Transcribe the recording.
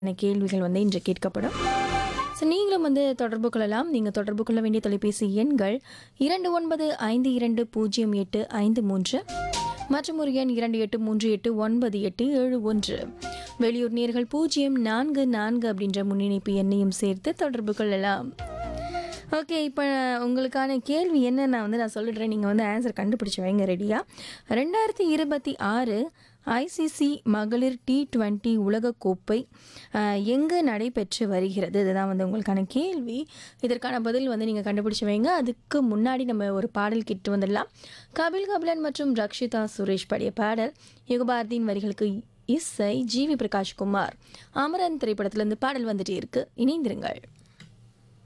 கேள்விகள் வந்து இன்று கேட்கப்படும் ஸோ நீங்களும் வந்து தொடர்பு கொள்ளலாம் நீங்கள் தொடர்பு கொள்ள வேண்டிய தொலைபேசி எண்கள் இரண்டு ஒன்பது ஐந்து இரண்டு பூஜ்ஜியம் எட்டு ஐந்து மூன்று மற்றும் ஒரு எண் இரண்டு எட்டு மூன்று எட்டு ஒன்பது எட்டு ஏழு ஒன்று வெளியூர் நேர்கள் பூஜ்ஜியம் நான்கு நான்கு அப்படின்ற முன்னிணைப்பு எண்ணையும் சேர்த்து தொடர்பு கொள்ளலாம் ஓகே இப்போ உங்களுக்கான கேள்வி என்ன நான் வந்து நான் சொல்லிடுறேன் நீங்கள் வந்து ஆன்சர் கண்டுபிடிச்சி வைங்க ரெடியாக ரெண்டாயிரத்தி இருபத்தி ஆறு ஐசிசி மகளிர் டி டுவெண்ட்டி உலகக்கோப்பை எங்கே நடைபெற்று வருகிறது இதுதான் வந்து உங்களுக்கான கேள்வி இதற்கான பதில் வந்து நீங்கள் கண்டுபிடிச்சி வைங்க அதுக்கு முன்னாடி நம்ம ஒரு பாடல் கிட்டு வந்துடலாம் கபில் கபிலன் மற்றும் ரக்ஷிதா சுரேஷ் பாடிய பாடல் யுகபாரதியின் வரிகளுக்கு இசை ஜிவி பிரகாஷ் குமார் அமரன் திரைப்படத்திலிருந்து பாடல் வந்துட்டே இருக்கு இணைந்திருங்கள்